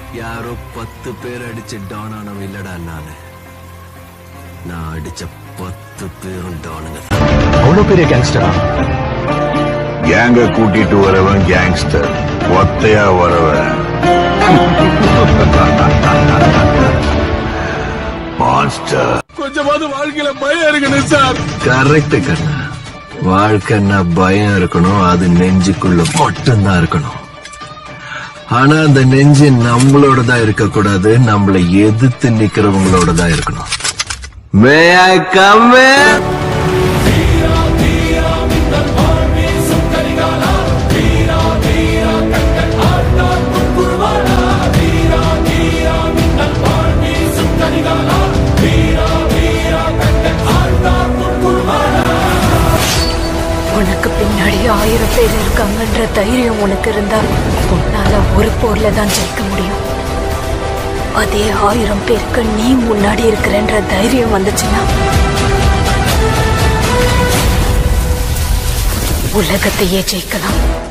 யாரோ பத்து பேர் அடிச்ச டானானவன் இல்லடா நானு நான் அடிச்ச பத்து பேரும் டானுங்க தான் அவ்வளவு பெரிய கேங்ஸ்டரா கேங்க கூட்டிட்டு வரவன் கேங்ஸ்டர் ஒத்தையா வரவன் மான்ஸ்டர் கொஞ்சமாவது வாழ்க்கையில பயம் இருக்கணும் சார் கரெக்ட் கண்ணா வாழ்க்கைன்னா பயம் இருக்கணும் அது நெஞ்சுக்குள்ள மட்டும்தான் இருக்கணும் ஆனா அந்த நெஞ்சு நம்மளோட தான் இருக்க கூடாது நம்மளை எதிர்த்து நிக்கிறவங்களோட தான் இருக்கணும் மே ஐ கம் உனக்கு பின்னாடி ஆயிரம் பேர் இருக்காங்கன்ற தைரியம் உனக்கு இருந்தா உன்னால ஒரு போர்ல தான் ஜெயிக்க முடியும் அதே ஆயிரம் பேருக்கு நீ முன்னாடி இருக்கிறன்ற தைரியம் வந்துச்சுன்னா உலகத்தையே ஜெயிக்கலாம்